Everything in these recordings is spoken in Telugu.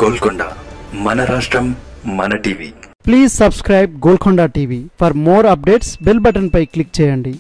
గోల్కొండ మన రాష్ట్రం మన TV please subscribe Golconda TV for more updates bell button పై క్లిక్ చేయండి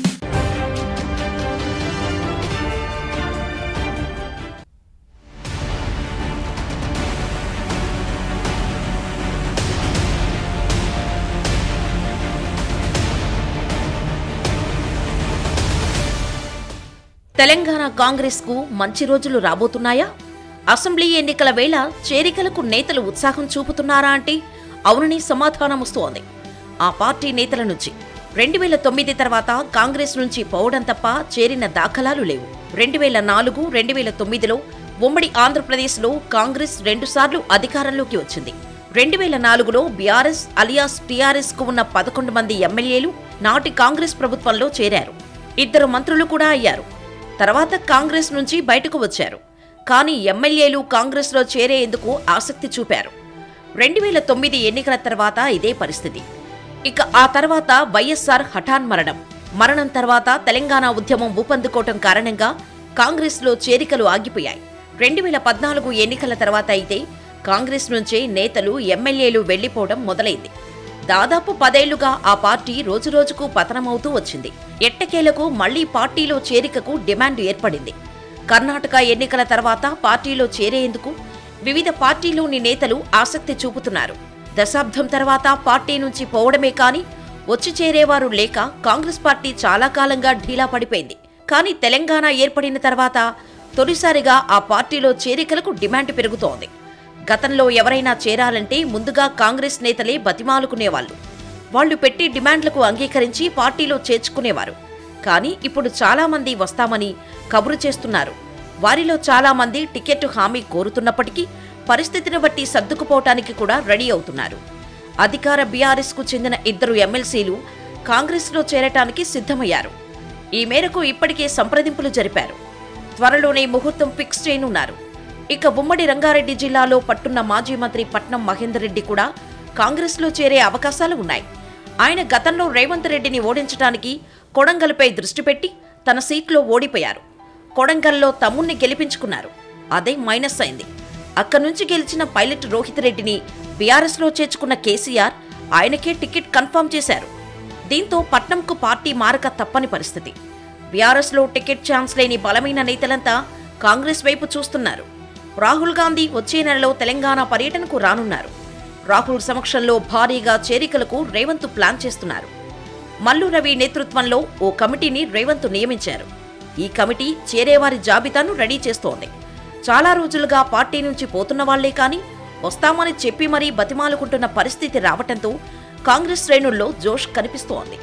తెలంగాణ కాంగ్రెస్ కు మంచి రోజులు రాబోతున్నాయా అసెంబ్లీ ఎన్నికల వేళ చేరికలకు నేతలు ఉత్సాహం చూపుతున్నారా అంటే అవునని సమాధానం వస్తోంది ఆ పార్టీ నేతల నుంచి రెండు వేల తొమ్మిది తర్వాత కాంగ్రెస్ నుంచి పోవడం తప్ప చేరిన దాఖలాలు లేవు రెండు వేల నాలుగు రెండు వేల తొమ్మిదిలో ఉమ్మడి ఆంధ్రప్రదేశ్లో కాంగ్రెస్ రెండుసార్లు అధికారంలోకి వచ్చింది రెండు వేల నాలుగులో బీఆర్ఎస్ అలియాస్ టీఆర్ఎస్ కు ఉన్న పదకొండు మంది ఎమ్మెల్యేలు నాటి కాంగ్రెస్ ప్రభుత్వంలో చేరారు ఇద్దరు మంత్రులు కూడా అయ్యారు తర్వాత కాంగ్రెస్ నుంచి బయటకు వచ్చారు కానీ ఎమ్మెల్యేలు కాంగ్రెస్లో చేరేందుకు ఆసక్తి చూపారు రెండు వేల తొమ్మిది ఎన్నికల తర్వాత ఇదే పరిస్థితి ఇక ఆ తర్వాత వైఎస్ఆర్ హఠాన్ మరణం మరణం తర్వాత తెలంగాణ ఉద్యమం ఊపందుకోవటం కారణంగా కాంగ్రెస్లో చేరికలు ఆగిపోయాయి రెండు వేల పద్నాలుగు ఎన్నికల తర్వాత అయితే కాంగ్రెస్ నుంచే నేతలు ఎమ్మెల్యేలు వెళ్లిపోవడం మొదలైంది దాదాపు పదేళ్లుగా ఆ పార్టీ రోజురోజుకు పతనమవుతూ వచ్చింది ఎట్టకేలకు మళ్లీ పార్టీలో చేరికకు డిమాండ్ ఏర్పడింది కర్ణాటక ఎన్నికల తర్వాత పార్టీలో చేరేందుకు వివిధ పార్టీలోని నేతలు ఆసక్తి చూపుతున్నారు దశాబ్దం తర్వాత పార్టీ నుంచి పోవడమే కాని వచ్చి చేరేవారు లేక కాంగ్రెస్ పార్టీ చాలా కాలంగా ఢీలా పడిపోయింది కానీ తెలంగాణ ఏర్పడిన తర్వాత తొలిసారిగా ఆ పార్టీలో చేరికలకు డిమాండ్ పెరుగుతోంది గతంలో ఎవరైనా చేరాలంటే ముందుగా కాంగ్రెస్ నేతలే బతిమాలుకునేవాళ్లు వాళ్లు పెట్టి డిమాండ్లకు అంగీకరించి పార్టీలో చేర్చుకునేవారు కానీ ఇప్పుడు చాలా మంది వస్తామని కబురు చేస్తున్నారు వారిలో చాలా మంది టికెట్ హామీ కోరుతున్నప్పటికీ పరిస్థితిని బట్టి సర్దుకుపోవటానికి కూడా రెడీ అవుతున్నారు అధికార బీఆర్ఎస్ కు చెందిన ఇద్దరు ఎమ్మెల్సీలు కాంగ్రెస్లో చేరటానికి సిద్ధమయ్యారు ఈ మేరకు ఇప్పటికే సంప్రదింపులు జరిపారు త్వరలోనే ముహూర్తం ఫిక్స్ చేయనున్నారు ఇక ఉమ్మడి రంగారెడ్డి జిల్లాలో పట్టున్న మాజీ మంత్రి పట్నం మహేందర్ రెడ్డి కూడా కాంగ్రెస్లో చేరే అవకాశాలు ఉన్నాయి ఆయన గతంలో రేవంత్ రెడ్డిని ఓడించడానికి కొడంగల్పై దృష్టి పెట్టి తన సీట్లో ఓడిపోయారు కొడంగల్లో తమ్ముణ్ణి గెలిపించుకున్నారు అదే మైనస్ అయింది అక్కడి నుంచి గెలిచిన పైలట్ రోహిత్ రెడ్డిని బీఆర్ఎస్లో చేర్చుకున్న కేసీఆర్ ఆయనకే టికెట్ కన్ఫర్మ్ చేశారు దీంతో పట్నంకు పార్టీ మారక తప్పని పరిస్థితి బీఆర్ఎస్లో టికెట్ ఛాన్స్ లేని బలమైన నేతలంతా కాంగ్రెస్ వైపు చూస్తున్నారు రాహుల్ గాంధీ వచ్చే నెలలో తెలంగాణ పర్యటనకు రానున్నారు రాహుల్ సమక్షంలో భారీగా చేరికలకు రేవంత్ ప్లాన్ చేస్తున్నారు మల్లు రవి నేతృత్వంలో ఓ కమిటీని రేవంత్ నియమించారు ఈ కమిటీ చేరేవారి జాబితాను రెడీ చేస్తోంది చాలా రోజులుగా పార్టీ నుంచి పోతున్న వాళ్లే కానీ వస్తామని చెప్పి మరీ బతిమాలుకుంటున్న పరిస్థితి రావటంతో కాంగ్రెస్ శ్రేణుల్లో జోష్ కనిపిస్తోంది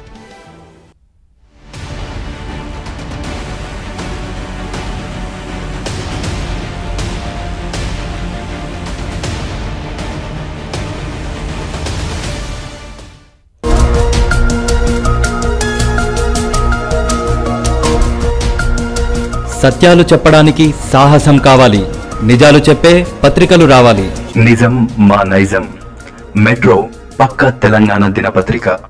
సత్యాలు చెప్పడానికి సాహసం కావాలి నిజాలు చెప్పే పత్రికలు రావాలి నిజం మా నైజం మెట్రో పక్క తెలంగాణ దినపత్రిక